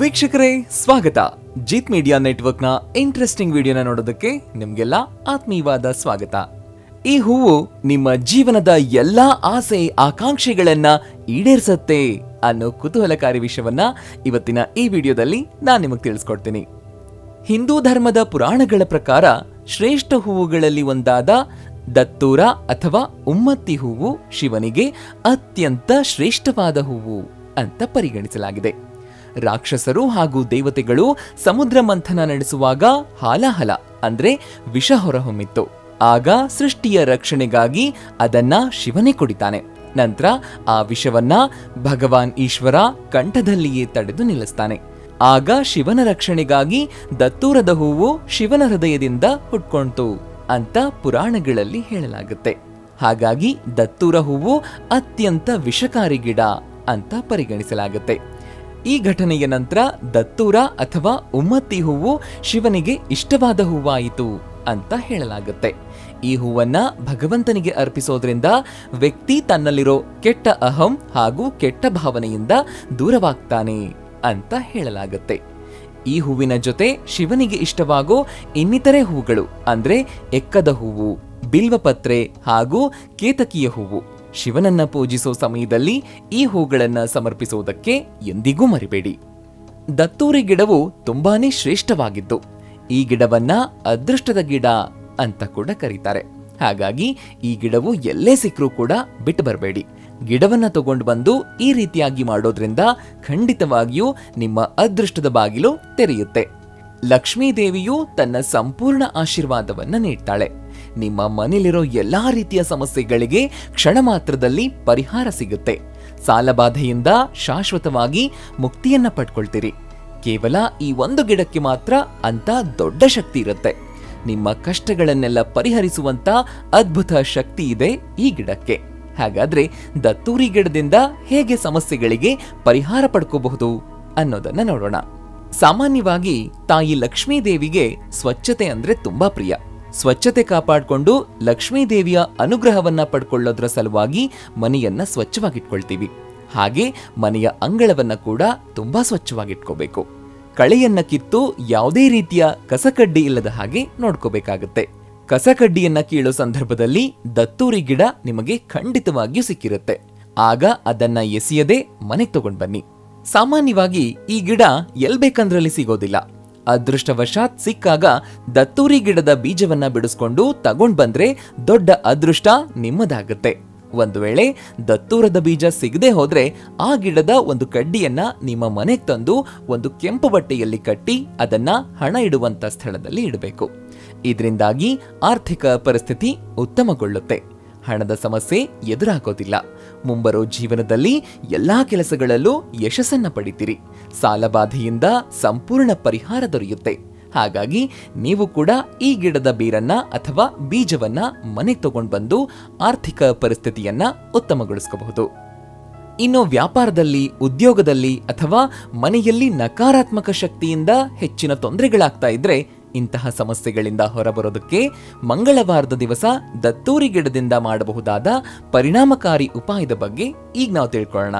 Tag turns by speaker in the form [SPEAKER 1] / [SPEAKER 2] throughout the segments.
[SPEAKER 1] ವೀಕ್ಷಕರೇ ಸ್ವಾಗತ ಜಿತ್ ಮೀಡಿಯಾ ನೆಟ್ವರ್ಕ್ನ ಇಂಟ್ರೆಸ್ಟಿಂಗ್ ವಿಡಿಯೋನ ನೋಡೋದಕ್ಕೆ ನಿಮ್ಗೆಲ್ಲ ಆತ್ಮೀಯವಾದ ಸ್ವಾಗತ ಈ ಹೂವು ನಿಮ್ಮ ಜೀವನದ ಎಲ್ಲಾ ಆಸೆ ಆಕಾಂಕ್ಷೆಗಳನ್ನ ಈಡೇರಿಸತ್ತೆ ಅನ್ನೋ ಕುತೂಹಲಕಾರಿ ವಿಷಯವನ್ನ ಇವತ್ತಿನ ಈ ವಿಡಿಯೋದಲ್ಲಿ ನಾನು ನಿಮಗೆ ತಿಳಿಸ್ಕೊಡ್ತೀನಿ ಹಿಂದೂ ಧರ್ಮದ ಪುರಾಣಗಳ ಪ್ರಕಾರ ಶ್ರೇಷ್ಠ ಹೂವುಗಳಲ್ಲಿ ಒಂದಾದ ದತ್ತೂರ ಅಥವಾ ಉಮ್ಮತ್ತಿ ಹೂವು ಶಿವನಿಗೆ ಅತ್ಯಂತ ಶ್ರೇಷ್ಠವಾದ ಹೂವು ಅಂತ ಪರಿಗಣಿಸಲಾಗಿದೆ ರಾಕ್ಷಸರು ಹಾಗೂ ದೇವತೆಗಳು ಸಮುದ್ರ ಮಂಥನ ನಡೆಸುವಾಗ ಹಾಲಾಹಲ ಅಂದ್ರೆ ವಿಷ ಹೊರಹೊಮ್ಮಿತ್ತು ಆಗ ಸೃಷ್ಟಿಯ ರಕ್ಷಣೆಗಾಗಿ ಅದನ್ನ ಶಿವನೇ ಕುಡಿತಾನೆ ನಂತರ ಆ ವಿಷವನ್ನ ಭಗವಾನ್ ಈಶ್ವರ ಕಂಠದಲ್ಲಿಯೇ ತಡೆದು ನಿಲ್ಲಿಸ್ತಾನೆ ಆಗ ಶಿವನ ರಕ್ಷಣೆಗಾಗಿ ದತ್ತೂರದ ಹೂವು ಶಿವನ ಹೃದಯದಿಂದ ಹುಟ್ಕೊಂತು ಅಂತ ಪುರಾಣಗಳಲ್ಲಿ ಹೇಳಲಾಗುತ್ತೆ ಹಾಗಾಗಿ ದತ್ತೂರ ಹೂವು ಅತ್ಯಂತ ವಿಷಕಾರಿ ಗಿಡ ಅಂತ ಪರಿಗಣಿಸಲಾಗುತ್ತೆ ಈ ಘಟನೆಯ ನಂತರ ದತ್ತೂರ ಅಥವಾ ಉಮ್ಮತ್ತಿ ಹೂವು ಶಿವನಿಗೆ ಇಷ್ಟವಾದ ಹೂವಾಯಿತು ಅಂತ ಹೇಳಲಾಗುತ್ತೆ ಈ ಹೂವನ್ನ ಭಗವಂತನಿಗೆ ಅರ್ಪಿಸೋದ್ರಿಂದ ವ್ಯಕ್ತಿ ತನ್ನಲ್ಲಿರೋ ಕೆಟ್ಟ ಅಹಂ ಹಾಗೂ ಕೆಟ್ಟ ಭಾವನೆಯಿಂದ ದೂರವಾಗ್ತಾನೆ ಅಂತ ಹೇಳಲಾಗುತ್ತೆ ಈ ಹೂವಿನ ಜೊತೆ ಶಿವನಿಗೆ ಇಷ್ಟವಾಗೋ ಇನ್ನಿತರೆ ಹೂಗಳು ಅಂದ್ರೆ ಎಕ್ಕದ ಹೂವು ಬಿಲ್ವಪತ್ರೆ ಹಾಗೂ ಕೇತಕಿಯ ಹೂವು ಶಿವನನ್ನ ಪೂಜಿಸೋ ಸಮಯದಲ್ಲಿ ಈ ಹೂಗಳನ್ನ ಸಮರ್ಪಿಸುವುದಕ್ಕೆ ಎಂದಿಗೂ ಮರಿಬೇಡಿ ದತ್ತೂರಿ ಗಿಡವು ತುಂಬಾನೇ ಶ್ರೇಷ್ಠವಾಗಿದ್ದು ಈ ಗಿಡವನ್ನ ಅದೃಷ್ಟದ ಗಿಡ ಅಂತ ಕೂಡ ಕರೀತಾರೆ ಹಾಗಾಗಿ ಈ ಗಿಡವು ಎಲ್ಲೇ ಸಿಕ್ಕರೂ ಕೂಡ ಬಿಟ್ಟು ಬರಬೇಡಿ ಗಿಡವನ್ನ ತಗೊಂಡು ಬಂದು ಈ ರೀತಿಯಾಗಿ ಮಾಡೋದ್ರಿಂದ ಖಂಡಿತವಾಗಿಯೂ ನಿಮ್ಮ ಅದೃಷ್ಟದ ಬಾಗಿಲು ತೆರೆಯುತ್ತೆ ಲಕ್ಷ್ಮೀ ದೇವಿಯು ತನ್ನ ಸಂಪೂರ್ಣ ಆಶೀರ್ವಾದವನ್ನ ನೀಡ್ತಾಳೆ ನಿಮ್ಮ ಮನೇಲಿರೋ ಎಲ್ಲಾ ರೀತಿಯ ಸಮಸ್ಯೆಗಳಿಗೆ ಕ್ಷಣ ಮಾತ್ರದಲ್ಲಿ ಪರಿಹಾರ ಸಿಗುತ್ತೆ ಸಾಲಬಾಧೆಯಿಂದ ಶಾಶ್ವತವಾಗಿ ಮುಕ್ತಿಯನ್ನ ಪಡ್ಕೊಳ್ತೀರಿ ಕೇವಲ ಈ ಒಂದು ಗಿಡಕ್ಕೆ ಮಾತ್ರ ಅಂತ ದೊಡ್ಡ ಶಕ್ತಿ ಇರುತ್ತೆ ನಿಮ್ಮ ಕಷ್ಟಗಳನ್ನೆಲ್ಲ ಪರಿಹರಿಸುವಂತ ಅದ್ಭುತ ಶಕ್ತಿ ಇದೆ ಈ ಗಿಡಕ್ಕೆ ಹಾಗಾದ್ರೆ ದತ್ತೂರಿ ಗಿಡದಿಂದ ಹೇಗೆ ಸಮಸ್ಯೆಗಳಿಗೆ ಪರಿಹಾರ ಪಡ್ಕೋಬಹುದು ಅನ್ನೋದನ್ನ ನೋಡೋಣ ಸಾಮಾನ್ಯವಾಗಿ ತಾಯಿ ಲಕ್ಷ್ಮೀ ದೇವಿಗೆ ಸ್ವಚ್ಛತೆ ಅಂದ್ರೆ ತುಂಬಾ ಪ್ರಿಯ ಸ್ವಚ್ಛತೆ ಕಾಪಾಡಿಕೊಂಡು ಲಕ್ಷ್ಮೀ ದೇವಿಯ ಅನುಗ್ರಹವನ್ನ ಪಡ್ಕೊಳ್ಳೋದ್ರ ಸಲುವಾಗಿ ಮನೆಯನ್ನ ಸ್ವಚ್ಛವಾಗಿಟ್ಕೊಳ್ತೀವಿ ಹಾಗೆ ಮನೆಯ ಅಂಗಳವನ್ನ ಕೂಡ ತುಂಬಾ ಸ್ವಚ್ಛವಾಗಿಟ್ಕೋಬೇಕು ಕಳೆಯನ್ನ ಕಿತ್ತು ಯಾವುದೇ ರೀತಿಯ ಕಸಕಡ್ಡಿ ಇಲ್ಲದ ಹಾಗೆ ನೋಡ್ಕೋಬೇಕಾಗತ್ತೆ ಕಸಕಡ್ಡಿಯನ್ನ ಕೀಳೋ ಸಂದರ್ಭದಲ್ಲಿ ದತ್ತೂರಿ ಗಿಡ ನಿಮಗೆ ಖಂಡಿತವಾಗಿಯೂ ಸಿಕ್ಕಿರುತ್ತೆ ಆಗ ಅದನ್ನ ಎಸೆಯದೆ ಮನೆಗೆ ತಗೊಂಡ್ ಬನ್ನಿ ಸಾಮಾನ್ಯವಾಗಿ ಈ ಗಿಡ ಎಲ್ ಬೇಕಂದ್ರಲ್ಲಿ ಸಿಗೋದಿಲ್ಲ ಅದೃಷ್ಟವಶಾತ್ ಸಿಕ್ಕಾಗ ದತ್ತೂರಿ ಗಿಡದ ಬೀಜವನ್ನ ಬಿಡಿಸ್ಕೊಂಡು ತಗೊಂಡ್ ಬಂದ್ರೆ ದೊಡ್ಡ ಅದೃಷ್ಟ ನಿಮ್ಮದಾಗುತ್ತೆ ಒಂದು ವೇಳೆ ದತ್ತೂರದ ಬೀಜ ಸಿಗದೆ ಹೋದ್ರೆ ಆ ಗಿಡದ ಒಂದು ಕಡ್ಡಿಯನ್ನ ನಿಮ್ಮ ಮನೆಗೆ ತಂದು ಒಂದು ಕೆಂಪು ಬಟ್ಟೆಯಲ್ಲಿ ಕಟ್ಟಿ ಅದನ್ನ ಹಣ ಇಡುವಂತ ಸ್ಥಳದಲ್ಲಿ ಇಡಬೇಕು ಇದರಿಂದಾಗಿ ಆರ್ಥಿಕ ಪರಿಸ್ಥಿತಿ ಉತ್ತಮಗೊಳ್ಳುತ್ತೆ ಹಣದ ಸಮಸ್ಯೆ ಎದುರಾಗೋದಿಲ್ಲ ಮುಂಬರೋ ಜೀವನದಲ್ಲಿ ಎಲ್ಲಾ ಕೆಲಸಗಳಲ್ಲೂ ಯಶಸ್ಸನ್ನ ಪಡಿತೀರಿ ಸಾಲಬಾಧೆಯಿಂದ ಸಂಪೂರ್ಣ ಪರಿಹಾರ ದೊರೆಯುತ್ತೆ ಹಾಗಾಗಿ ನೀವು ಕೂಡ ಈ ಗಿಡದ ಬೇರನ್ನ ಅಥವಾ ಬೀಜವನ್ನ ಮನೆಗೆ ತಗೊಂಡು ಬಂದು ಆರ್ಥಿಕ ಪರಿಸ್ಥಿತಿಯನ್ನ ಉತ್ತಮಗೊಳಿಸಬಹುದು ಇನ್ನು ವ್ಯಾಪಾರದಲ್ಲಿ ಉದ್ಯೋಗದಲ್ಲಿ ಅಥವಾ ಮನೆಯಲ್ಲಿ ನಕಾರಾತ್ಮಕ ಶಕ್ತಿಯಿಂದ ಹೆಚ್ಚಿನ ತೊಂದರೆಗಳಾಗ್ತಾ ಇದ್ರೆ ಇಂತಹ ಸಮಸ್ಯೆಗಳಿಂದ ಹೊರಬರೋದಕ್ಕೆ ಮಂಗಳವಾರದ ದಿವಸ ದತ್ತೂರಿ ಗಿಡದಿಂದ ಮಾಡಬಹುದಾದ ಪರಿಣಾಮಕಾರಿ ಉಪಾಯದ ಬಗ್ಗೆ ಈಗ ನಾವು ತಿಳ್ಕೊಳ್ಳೋಣ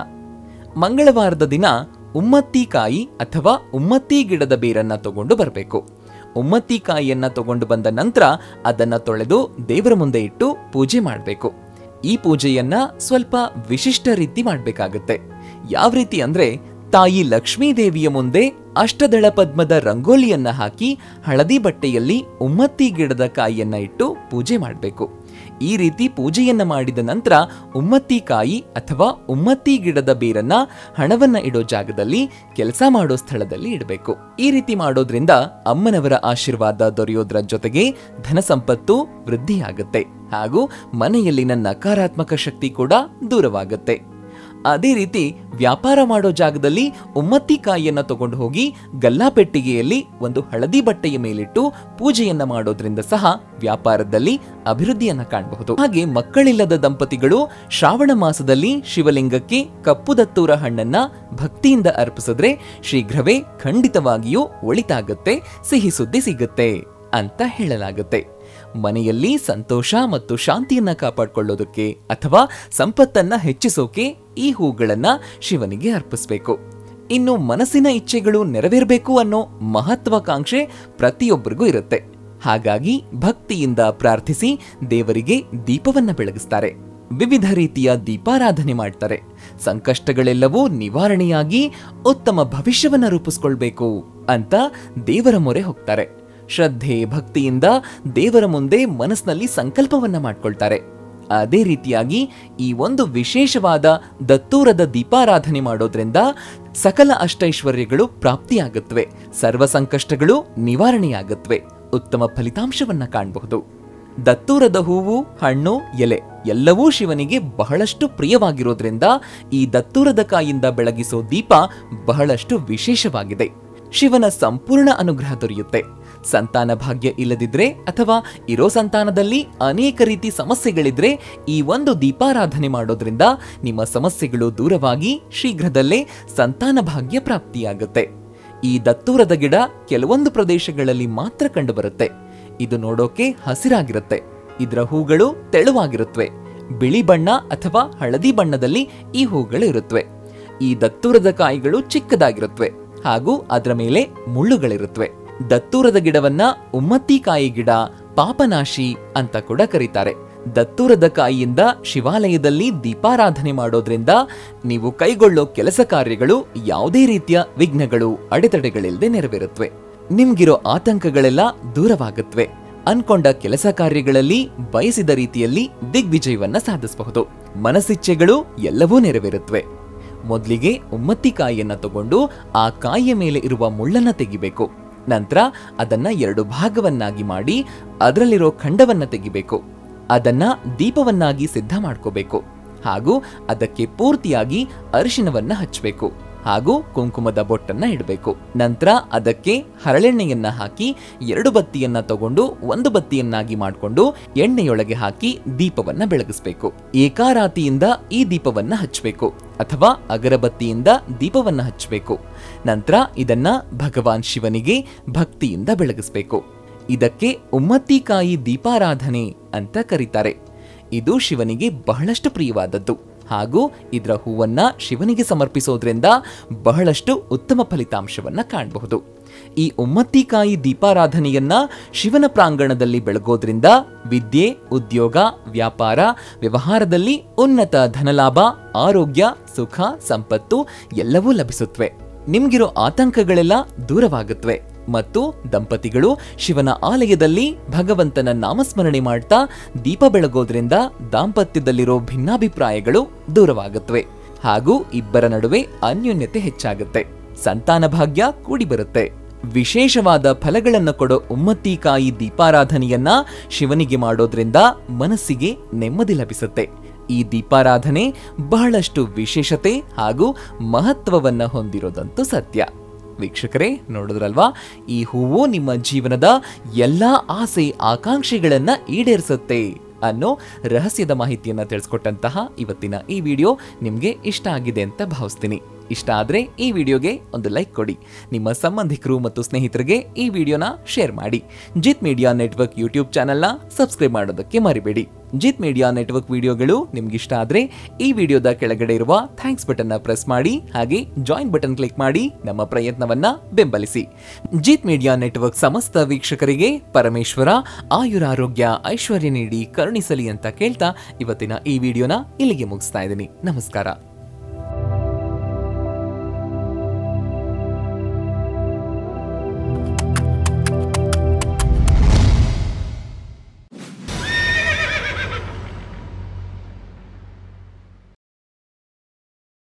[SPEAKER 1] ಮಂಗಳವಾರದ ದಿನ ಉಮ್ಮತ್ತಿಕಾಯಿ ಅಥವಾ ಉಮ್ಮತ್ತಿ ಗಿಡದ ಬೇರನ್ನ ತಗೊಂಡು ಬರಬೇಕು ಉಮ್ಮತ್ತಿ ಕಾಯಿಯನ್ನ ತಗೊಂಡು ಬಂದ ನಂತರ ಅದನ್ನ ತೊಳೆದು ದೇವರ ಮುಂದೆ ಇಟ್ಟು ಪೂಜೆ ಮಾಡಬೇಕು ಈ ಪೂಜೆಯನ್ನ ಸ್ವಲ್ಪ ವಿಶಿಷ್ಟ ರೀತಿ ಮಾಡಬೇಕಾಗುತ್ತೆ ಯಾವ ರೀತಿ ಅಂದ್ರೆ ತಾಯಿ ಲಕ್ಷ್ಮೀ ದೇವಿಯ ಮುಂದೆ ಅಷ್ಟದಳ ಪದ್ಮದ ರಂಗೋಲಿಯನ್ನ ಹಾಕಿ ಹಳದಿ ಬಟ್ಟೆಯಲ್ಲಿ ಉಮ್ಮತ್ತಿ ಗಿಡದ ಕಾಯಿಯನ್ನ ಇಟ್ಟು ಪೂಜೆ ಮಾಡಬೇಕು ಈ ರೀತಿ ಪೂಜೆಯನ್ನ ಮಾಡಿದ ನಂತರ ಉಮ್ಮತ್ತಿ ಕಾಯಿ ಅಥವಾ ಉಮ್ಮತ್ತಿ ಗಿಡದ ಬೇರನ್ನ ಹಣವನ್ನ ಇಡೋ ಜಾಗದಲ್ಲಿ ಕೆಲಸ ಮಾಡೋ ಸ್ಥಳದಲ್ಲಿ ಇಡಬೇಕು ಈ ರೀತಿ ಮಾಡೋದ್ರಿಂದ ಅಮ್ಮನವರ ಆಶೀರ್ವಾದ ದೊರೆಯೋದ್ರ ಜೊತೆಗೆ ಧನ ಸಂಪತ್ತು ವೃದ್ಧಿಯಾಗುತ್ತೆ ಹಾಗೂ ಮನೆಯಲ್ಲಿನ ನಕಾರಾತ್ಮಕ ಶಕ್ತಿ ಕೂಡ ದೂರವಾಗುತ್ತೆ ಅದೇ ರೀತಿ ವ್ಯಾಪಾರ ಮಾಡೋ ಜಾಗದಲ್ಲಿ ಉಮ್ಮತ್ತಿ ಕಾಯಿಯನ್ನ ತಗೊಂಡು ಹೋಗಿ ಗಲ್ಲಾಪೆಟ್ಟಿಗೆಯಲ್ಲಿ ಒಂದು ಹಳದಿ ಬಟ್ಟೆಯ ಮೇಲಿಟ್ಟು ಪೂಜೆಯನ್ನ ಮಾಡೋದ್ರಿಂದ ಸಹ ವ್ಯಾಪಾರದಲ್ಲಿ ಅಭಿವೃದ್ಧಿಯನ್ನ ಕಾಣಬಹುದು ಹಾಗೆ ಮಕ್ಕಳಿಲ್ಲದ ದಂಪತಿಗಳು ಶ್ರಾವಣ ಮಾಸದಲ್ಲಿ ಶಿವಲಿಂಗಕ್ಕೆ ಕಪ್ಪು ದತ್ತೂರ ಹಣ್ಣನ್ನ ಭಕ್ತಿಯಿಂದ ಅರ್ಪಿಸಿದ್ರೆ ಶೀಘ್ರವೇ ಖಂಡಿತವಾಗಿಯೂ ಒಳಿತಾಗುತ್ತೆ ಸಿಹಿ ಸುದ್ದಿ ಸಿಗುತ್ತೆ ಅಂತ ಹೇಳಲಾಗುತ್ತೆ ಮನೆಯಲ್ಲಿ ಸಂತೋಷ ಮತ್ತು ಶಾಂತಿಯನ್ನ ಕಾಪಾಡಿಕೊಳ್ಳೋದಕ್ಕೆ ಅಥವಾ ಸಂಪತ್ತನ್ನ ಹೆಚ್ಚಿಸೋಕೆ ಈ ಹೂಗಳನ್ನ ಶಿವನಿಗೆ ಅರ್ಪಿಸಬೇಕು ಇನ್ನು ಮನಸ್ಸಿನ ಇಚ್ಛೆಗಳು ನೆರವೇರಬೇಕು ಅನ್ನೋ ಮಹತ್ವಾಕಾಂಕ್ಷೆ ಪ್ರತಿಯೊಬ್ಬರಿಗೂ ಇರುತ್ತೆ ಹಾಗಾಗಿ ಭಕ್ತಿಯಿಂದ ಪ್ರಾರ್ಥಿಸಿ ದೇವರಿಗೆ ದೀಪವನ್ನ ಬೆಳಗಿಸ್ತಾರೆ ವಿವಿಧ ರೀತಿಯ ದೀಪಾರಾಧನೆ ಮಾಡ್ತಾರೆ ಸಂಕಷ್ಟಗಳೆಲ್ಲವೂ ನಿವಾರಣೆಯಾಗಿ ಉತ್ತಮ ಭವಿಷ್ಯವನ್ನ ರೂಪಿಸ್ಕೊಳ್ಬೇಕು ಅಂತ ದೇವರ ಮೊರೆ ಹೋಗ್ತಾರೆ ಶ್ರದ್ಧೆ ಭಕ್ತಿಯಿಂದ ದೇವರ ಮುಂದೆ ಮನಸ್ಸಿನಲ್ಲಿ ಸಂಕಲ್ಪವನ್ನ ಮಾಡ್ಕೊಳ್ತಾರೆ ಅದೇ ರೀತಿಯಾಗಿ ಈ ಒಂದು ವಿಶೇಷವಾದ ದತ್ತೂರದ ದೀಪಾರಾಧನೆ ಮಾಡೋದ್ರಿಂದ ಸಕಲ ಅಷ್ಟೈಶ್ವರ್ಯಗಳು ಪ್ರಾಪ್ತಿಯಾಗುತ್ತವೆ ಸರ್ವ ಸಂಕಷ್ಟಗಳು ನಿವಾರಣೆಯಾಗುತ್ತವೆ ಉತ್ತಮ ಫಲಿತಾಂಶವನ್ನ ಕಾಣಬಹುದು ದತ್ತೂರದ ಹೂವು ಹಣ್ಣು ಎಲೆ ಎಲ್ಲವೂ ಶಿವನಿಗೆ ಬಹಳಷ್ಟು ಪ್ರಿಯವಾಗಿರೋದ್ರಿಂದ ಈ ದತ್ತೂರದ ಕಾಯಿಂದ ಬೆಳಗಿಸೋ ದೀಪ ಬಹಳಷ್ಟು ವಿಶೇಷವಾಗಿದೆ ಶಿವನ ಸಂಪೂರ್ಣ ಅನುಗ್ರಹ ದೊರೆಯುತ್ತೆ ಸಂತಾನ ಭಾಗ್ಯ ಇಲ್ಲದಿದ್ರೆ ಅಥವಾ ಇರೋ ಸಂತಾನದಲ್ಲಿ ಅನೇಕ ರೀತಿ ಸಮಸ್ಯೆಗಳಿದ್ರೆ ಈ ಒಂದು ದೀಪಾರಾಧನೆ ಮಾಡೋದ್ರಿಂದ ನಿಮ್ಮ ಸಮಸ್ಯೆಗಳು ದೂರವಾಗಿ ಶೀಘ್ರದಲ್ಲೇ ಸಂತಾನ ಭಾಗ್ಯ ಪ್ರಾಪ್ತಿಯಾಗುತ್ತೆ ಈ ದತ್ತೂರದ ಗಿಡ ಕೆಲವೊಂದು ಪ್ರದೇಶಗಳಲ್ಲಿ ಮಾತ್ರ ಕಂಡುಬರುತ್ತೆ ಇದು ನೋಡೋಕೆ ಹಸಿರಾಗಿರುತ್ತೆ ಇದರ ಹೂಗಳು ತೆಳುವಾಗಿರುತ್ತವೆ ಬಿಳಿ ಬಣ್ಣ ಅಥವಾ ಹಳದಿ ಬಣ್ಣದಲ್ಲಿ ಈ ಹೂಗಳು ಇರುತ್ತವೆ ಈ ದತ್ತೂರದ ಕಾಯಿಗಳು ಚಿಕ್ಕದಾಗಿರುತ್ತವೆ ಹಾಗೂ ಅದರ ಮೇಲೆ ಮುಳ್ಳುಗಳಿರುತ್ತವೆ ದತ್ತೂರದ ಗಿಡವನ್ನ ಉಮ್ಮತ್ತಿಕಾಯಿ ಗಿಡ ಪಾಪನಾಶಿ ಅಂತ ಕೂಡ ಕರೀತಾರೆ ದತ್ತೂರದ ಕಾಯಿಯಿಂದ ಶಿವಾಲಯದಲ್ಲಿ ದೀಪಾರಾಧನೆ ಮಾಡೋದ್ರಿಂದ ನೀವು ಕೈಗೊಳ್ಳೋ ಕೆಲಸ ಕಾರ್ಯಗಳು ಯಾವುದೇ ರೀತಿಯ ವಿಘ್ನಗಳು ಅಡೆತಡೆಗಳಿಲ್ಲದೆ ನೆರವೇರುತ್ತವೆ ನಿಮ್ಗಿರೋ ಆತಂಕಗಳೆಲ್ಲ ದೂರವಾಗುತ್ತವೆ ಅನ್ಕೊಂಡ ಕೆಲಸ ಕಾರ್ಯಗಳಲ್ಲಿ ಬಯಸಿದ ರೀತಿಯಲ್ಲಿ ದಿಗ್ವಿಜಯವನ್ನ ಸಾಧಿಸಬಹುದು ಮನಸ್ಸಿಚ್ಛೆಗಳು ಎಲ್ಲವೂ ನೆರವೇರುತ್ತವೆ ಮೊದಲಿಗೆ ಉಮ್ಮತ್ತಿಕಾಯಿಯನ್ನ ತಗೊಂಡು ಆ ಕಾಯಿಯ ಮೇಲೆ ಇರುವ ಮುಳ್ಳನ್ನ ತೆಗಿಬೇಕು ನಂತರ ಅದನ್ನ ಎರಡು ಭಾಗವನ್ನಾಗಿ ಮಾಡಿ ಅದರಲ್ಲಿರೋ ಖಂಡವನ್ನ ತೆಗಿಬೇಕು ಅದನ್ನ ದೀಪವನ್ನಾಗಿ ಸಿದ್ಧ ಮಾಡ್ಕೋಬೇಕು ಹಾಗೂ ಅದಕ್ಕೆ ಪೂರ್ತಿಯಾಗಿ ಅರಿಶಿನವನ್ನ ಹಚ್ಚಬೇಕು ಹಾಗೂ ಕುಂಕುಮದ ಬೊಟ್ಟನ್ನ ಇಡಬೇಕು ನಂತರ ಅದಕ್ಕೆ ಹರಳೆಣ್ಣೆಯನ್ನ ಹಾಕಿ ಎರಡು ಬತ್ತಿಯನ್ನ ತಗೊಂಡು ಒಂದು ಬತ್ತಿಯನ್ನಾಗಿ ಮಾಡಿಕೊಂಡು ಎಣ್ಣೆಯೊಳಗೆ ಹಾಕಿ ದೀಪವನ್ನ ಬೆಳಗಿಸ್ಬೇಕು ಏಕಾರಾತಿಯಿಂದ ಈ ದೀಪವನ್ನ ಹಚ್ಚಬೇಕು ಅಥವಾ ಅಗರಬತ್ತಿಯಿಂದ ದೀಪವನ್ನ ಹಚ್ಚಬೇಕು ನಂತರ ಇದನ್ನ ಭಗವಾನ್ ಶಿವನಿಗೆ ಭಕ್ತಿಯಿಂದ ಬೆಳಗಿಸ್ಬೇಕು ಇದಕ್ಕೆ ಉಮ್ಮತ್ತಿಕಾಯಿ ದೀಪಾರಾಧನೆ ಅಂತ ಕರೀತಾರೆ ಇದು ಶಿವನಿಗೆ ಬಹಳಷ್ಟು ಪ್ರಿಯವಾದದ್ದು ಹಾಗೂ ಇದರ ಹೂವನ್ನ ಶಿವನಿಗೆ ಸಮರ್ಪಿಸೋದ್ರಿಂದ ಬಹಳಷ್ಟು ಉತ್ತಮ ಫಲಿತಾಂಶವನ್ನ ಕಾಣಬಹುದು ಈ ಉಮ್ಮತ್ತಿಕಾಯಿ ದೀಪಾರಾಧನೆಯನ್ನ ಶಿವನ ಪ್ರಾಂಗಣದಲ್ಲಿ ಬೆಳಗೋದ್ರಿಂದ ವಿದ್ಯೆ ಉದ್ಯೋಗ ವ್ಯಾಪಾರ ವ್ಯವಹಾರದಲ್ಲಿ ಉನ್ನತ ಧನಲಾಭ ಆರೋಗ್ಯ ಸುಖ ಸಂಪತ್ತು ಎಲ್ಲವೂ ಲಭಿಸುತ್ತವೆ ನಿಮ್ಗಿರೋ ಆತಂಕಗಳೆಲ್ಲ ದೂರವಾಗುತ್ತವೆ ಮತ್ತು ದಂಪತಿಗಳು ಶಿವನ ಆಲಯದಲ್ಲಿ ಭಗವಂತನ ನಾಮಸ್ಮರಣೆ ಮಾಡ್ತಾ ದೀಪ ಬೆಳಗೋದ್ರಿಂದ ದಾಂಪತ್ಯದಲ್ಲಿರೋ ಭಿನ್ನಾಭಿಪ್ರಾಯಗಳು ದೂರವಾಗುತ್ತವೆ ಹಾಗೂ ಇಬ್ಬರ ನಡುವೆ ಅನ್ಯೋನ್ಯತೆ ಹೆಚ್ಚಾಗುತ್ತೆ ಸಂತಾನ ಭಾಗ್ಯ ಕೂಡಿ ಬರುತ್ತೆ ವಿಶೇಷವಾದ ಫಲಗಳನ್ನು ಕೊಡೋ ಉಮ್ಮತ್ತಿಕಾಯಿ ದೀಪಾರಾಧನೆಯನ್ನ ಶಿವನಿಗೆ ಮಾಡೋದ್ರಿಂದ ಮನಸ್ಸಿಗೆ ನೆಮ್ಮದಿ ಲಭಿಸುತ್ತೆ ಈ ದೀಪಾರಾಧನೆ ಬಹಳಷ್ಟು ವಿಶೇಷತೆ ಹಾಗೂ ಮಹತ್ವವನ್ನ ಹೊಂದಿರೋದಂತೂ ಸತ್ಯ ವೀಕ್ಷಕರೇ ನೋಡಿದ್ರಲ್ವಾ ಈ ಹೂವು ನಿಮ್ಮ ಜೀವನದ ಎಲ್ಲಾ ಆಸೆ ಆಕಾಂಕ್ಷೆಗಳನ್ನ ಈಡೇರಿಸುತ್ತೆ ಅನ್ನೋ ರಹಸ್ಯದ ಮಾಹಿತಿಯನ್ನ ತಿಳಿಸ್ಕೊಟ್ಟಂತಹ ಇವತ್ತಿನ ಈ ವಿಡಿಯೋ ನಿಮ್ಗೆ ಇಷ್ಟ ಆಗಿದೆ ಅಂತ ಭಾವಿಸ್ತೀನಿ ಇಷ್ಟ ಆದ್ರೆ ಈ ವಿಡಿಯೋಗೆ ಒಂದು ಲೈಕ್ ಕೊಡಿ ನಿಮ್ಮ ಸಂಬಂಧಿಕರು ಮತ್ತು ಸ್ನೇಹಿತರಿಗೆ ಈ ವಿಡಿಯೋನ ಶೇರ್ ಮಾಡಿ ಜಿತ್ ಮೀಡಿಯಾ ನೆಟ್ವರ್ಕ್ ಯೂಟ್ಯೂಬ್ ಚಾನೆಲ್ನ ಸಬ್ಸ್ಕ್ರೈಬ್ ಮಾಡೋದಕ್ಕೆ ಮರಿಬೇಡಿ ಜಿತ್ ಮೀಡಿಯಾ ನೆಟ್ವರ್ಕ್ ವಿಡಿಯೋಗಳು ನಿಮ್ಗೆ ಇಷ್ಟ ಆದ್ರೆ ಈ ವಿಡಿಯೋದ ಕೆಳಗಡೆ ಇರುವ ಥ್ಯಾಂಕ್ಸ್ ಬಟನ್ನ ಪ್ರೆಸ್ ಮಾಡಿ ಹಾಗೆ ಜಾಯಿನ್ ಬಟನ್ ಕ್ಲಿಕ್ ಮಾಡಿ ನಮ್ಮ ಪ್ರಯತ್ನವನ್ನ ಬೆಂಬಲಿಸಿ ಜಿತ್ ಮೀಡಿಯಾ ನೆಟ್ವರ್ಕ್ ಸಮಸ್ತ ವೀಕ್ಷಕರಿಗೆ ಪರಮೇಶ್ವರ ಆಯುರಾರೋಗ್ಯ ಐಶ್ವರ್ಯ ನೀಡಿ ಕರುಣಿಸಲಿ ಅಂತ ಕೇಳ್ತಾ ಇವತ್ತಿನ ಈ ವಿಡಿಯೋನ ಇಲ್ಲಿಗೆ ಮುಗಿಸ್ತಾ ಇದ್ದೀನಿ ನಮಸ್ಕಾರ